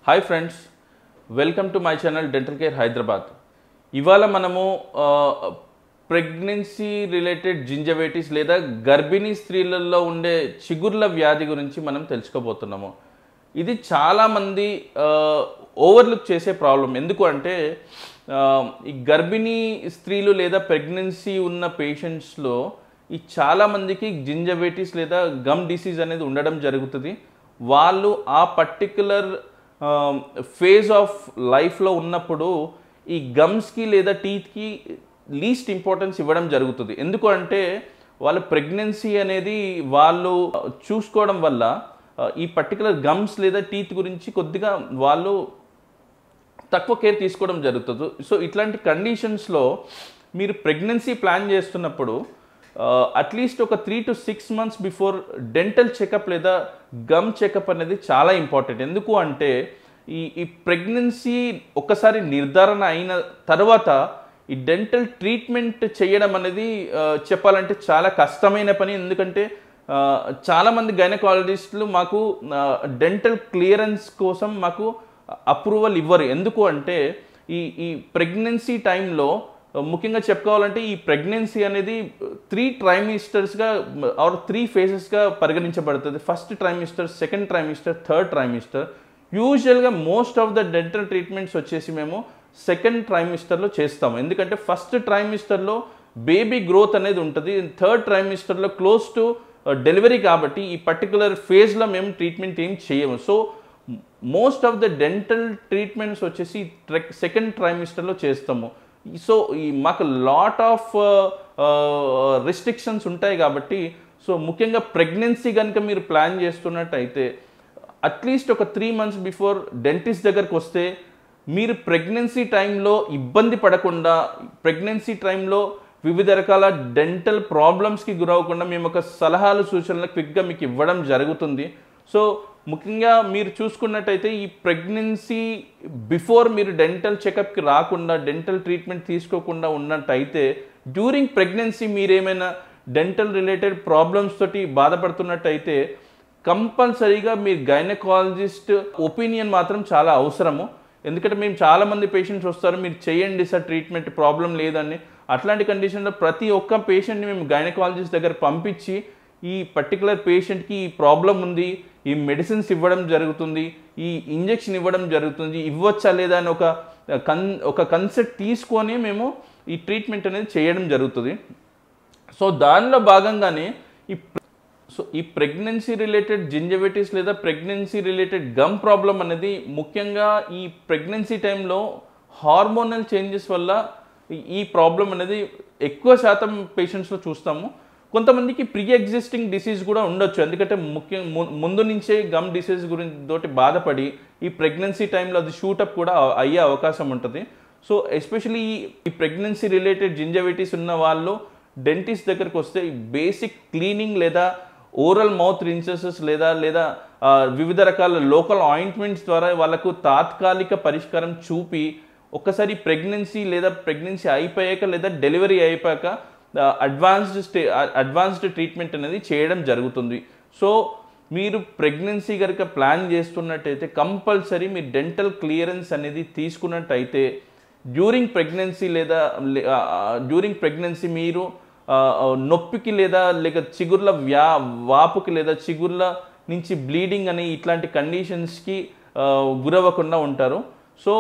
hi friends welcome to my channel dental care Hyderabad ఇవాళ మనము pregnancy related gingivitis లేదా గర్భిణీ స్త్రీలలో ఉండే చిగుర్ల వ్యాధి గురించి మనం తెలుసుకోబోతున్నాము ఇది చాలామంది ఓవర్లుక్ చేసే ప్రాబ్లం ఎందుకు అంటే ఆ, ఈ గర్భిణీ స్త్రీలు లేదా ప్రెగ్నెన్సీ ఉన్న పేషెంట్స్లో ఈ చాలామందికి జింజవైటిస్ లేదా గమ్ డిసీజ్ అనేది ఉండడం జరుగుతుంది వాళ్ళు ఆ పర్టికులర్ ఫేజ్ ఆఫ్ లైఫ్లో ఉన్నప్పుడు ఈ గమ్స్కి లేదా టీత్కి లీస్ట్ ఇంపార్టెన్స్ ఇవ్వడం జరుగుతుంది ఎందుకు అంటే వాళ్ళ ప్రెగ్నెన్సీ అనేది వాళ్ళు చూసుకోవడం వల్ల ఆ, ఈ పర్టికులర్ గమ్స్ లేదా టీత్ గురించి కొద్దిగా వాళ్ళు తక్కువ కేర్ తీసుకోవడం జరుగుతుంది సో ఇట్లాంటి కండిషన్స్లో మీరు ప్రెగ్నెన్సీ ప్లాన్ చేస్తున్నప్పుడు అట్లీస్ట్ ఒక three to six months before dental checkup లేదా గమ్ చెకప్ అనేది చాలా ఇంపార్టెంట్ ఎందుకు అంటే ఈ ఈ ప్రెగ్నెన్సీ ఒక్కసారి నిర్ధారణ అయిన తర్వాత ఈ డెంటల్ ట్రీట్మెంట్ చేయడం అనేది ఆ, చెప్పాలంటే చాలా కష్టమైన పని ఎందుకంటే ఆ, చాలామంది గైనకాలజిస్టులు మాకు డెంటల్ క్లియరెన్స్ కోసం మాకు అప్రూవల్ ఇవ్వరు ఎందుకు అంటే ఈ ఈ ప్రెగ్నెన్సీ టైంలో ముఖ్యంగా చెప్పుకోవాలంటే ఈ ప్రెగ్నెన్సీ అనేది త్రీ ట్రైమిస్టర్స్గా ఆర్ త్రీ ఫేజెస్గా పరిగణించబడుతుంది first trimester second trimester third trimester యూజువల్గా most of the dental treatments వచ్చేసి మేము సెకండ్ ట్రైమిస్టర్లో చేస్తాము ఎందుకంటే ఫస్ట్ ట్రైమిస్టర్లో బేబీ గ్రోత్ అనేది ఉంటుంది థర్డ్ ట్రైమిస్టర్లో క్లోజ్ టు డెలివరీ కాబట్టి ఈ పర్టికులర్ ఫేజ్లో మేము ట్రీట్మెంట్ ఏం చేయము so most of the dental treatments వచ్చేసి సెకండ్ ట్రైమిస్టర్లో చేస్తాము సో ఈ మాకు లాట్ ఆఫ్ రిస్ట్రిక్షన్స్ ఉంటాయి కాబట్టి సో ముఖ్యంగా ప్రెగ్నెన్సీ కనుక మీరు ప్లాన్ చేస్తున్నట్టయితే అట్లీస్ట్ ఒక త్రీ మంత్స్ బిఫోర్ డెంటిస్ట్ దగ్గరకు వస్తే మీరు ప్రెగ్నెన్సీ టైంలో ఇబ్బంది పడకుండా ప్రెగ్నెన్సీ టైంలో వివిధ రకాల డెంటల్ ప్రాబ్లమ్స్కి గురవకుండా మేము ఒక సలహాలు సూచనలు క్విక్గా మీకు ఇవ్వడం జరుగుతుంది సో ముఖ్యంగా మీరు చూసుకున్నట్టయితే ఈ ప్రెగ్నెన్సీ బిఫోర్ మీరు డెంటల్ చెకప్కి రాకుండా డెంటల్ ట్రీట్మెంట్ తీసుకోకుండా ఉన్నట్టయితే డ్యూరింగ్ ప్రెగ్నెన్సీ మీరేమైనా డెంటల్ రిలేటెడ్ ప్రాబ్లమ్స్ తోటి బాధపడుతున్నట్టయితే కంపల్సరీగా మీ గైనకాలజిస్ట్ ఒపీనియన్ మాత్రం చాలా అవసరము ఎందుకంటే మేము చాలామంది పేషెంట్స్ వస్తారు మీరు చేయండి సార్ ట్రీట్మెంట్ ప్రాబ్లం లేదని అట్లాంటి కండిషన్లో ప్రతి ఒక్క పేషెంట్ని మేము గైనకాలజిస్ట్ దగ్గర పంపించి ఈ పర్టికులర్ పేషెంట్కి ఈ ప్రాబ్లం ఉంది ఈ మెడిసిన్స్ ఇవ్వడం జరుగుతుంది ఈ ఇంజెక్షన్ ఇవ్వడం జరుగుతుంది ఇవ్వచ్చా లేదా అని ఒక కన్ ఒక కన్సెప్ట్ తీసుకొని మేము ఈ ట్రీట్మెంట్ అనేది చేయడం జరుగుతుంది సో దానిలో భాగంగానే ఈ సో ఈ ప్రెగ్నెన్సీ రిలేటెడ్ జింజవైటిస్ లేదా ప్రెగ్నెన్సీ రిలేటెడ్ గమ్ ప్రాబ్లం అనేది ముఖ్యంగా ఈ ప్రెగ్నెన్సీ టైంలో హార్మోనల్ చేంజెస్ వల్ల ఈ- ఈ ప్రాబ్లం అనేది ఎక్కువ శాతం పేషెంట్స్లో చూస్తాము కొంతమందికి ప్రీ ఎగ్జిస్టింగ్ డిసీజ్ కూడా ఉండొచ్చు ఎందుకంటే ముఖ్యం ము- ముందు నుంచే గమ్ డిసీజ్ గురించి తోటి బాధపడి ఈ ప్రెగ్నెన్సీ టైంలో అది షూటప్ కూడా అ- అయ్యే అవకాశం ఉంటుంది సో ఎస్పెషలీ ఈ ప్రెగ్నెన్సీ రిలేటెడ్ జింజవైటిస్ ఉన్న వాళ్ళు డెంటిస్ట్ దగ్గరకు వస్తే బేసిక్ క్లీనింగ్ లేదా ఓరల్ మౌత్ రిన్సెసెస్ లేదా లేదా ఆ, వివిధ రకాల లోకల్ ఆయింట్మెంట్స్ ద్వారా వాళ్ళకు తాత్కాలిక పరిష్కారం చూపి ఒక్కసారి ప్రెగ్నెన్సీ లేదా ప్రెగ్నెన్సీ అయిపోయాక లేదా డెలివరీ అయిపోయాక అడ్వాన్స్డ్ స్టే అడ్వాన్స్డ్ ట్రీట్మెంట్ అనేది చేయడం జరుగుతుంది సో మీరు ప్రెగ్నెన్సీ కనుక ప్లాన్ చేస్తున్నట్టయితే కంపల్సరీ మీ డెంటల్ క్లియరెన్స్ అనేది తీసుకున్నట్టయితే డ్యూరింగ్ ప్రెగ్నెన్సీ లేదా డ్యూరింగ్ ప్రెగ్నెన్సీ మీరు ఆ, ఆ, నొప్పికి లేదా లేక చిగుర్ల వ్యా వాపుకి లేదా చిగుర్ల నుంచి బ్లీడింగ్ అని ఇట్లాంటి కండిషన్స్కి గురవ్వకుండా ఉంటారు సో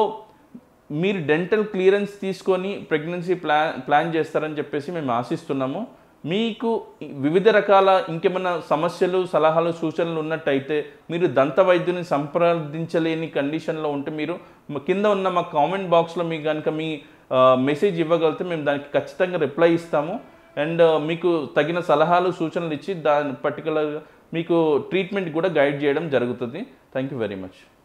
మీరు డెంటల్ క్లియరెన్స్ తీసుకొని ప్రెగ్నెన్సీ ప్లాన్ ప్లాన్ చేస్తారని చెప్పేసి మేము ఆశిస్తున్నాము మీకు వివిధ రకాల ఇంకేమైనా సమస్యలు సలహాలు సూచనలు ఉన్నట్టయితే మీరు దంత వైద్యుని సంప్రదించలేని కండిషన్లో ఉంటే మీరు మ- కింద ఉన్న మా కామెంట్ బాక్స్లో మీకు కనుక మీ మెసేజ్ ఇవ్వగలిగితే మేము దానికి ఖచ్చితంగా రిప్లై ఇస్తాము అండ్ మీకు తగిన సలహాలు సూచనలు ఇచ్చి దాని పర్టికులర్గా మీకు ట్రీట్మెంట్ కూడా గైడ్ చేయడం జరుగుతుంది థ్యాంక్ యూ వెరీ మచ్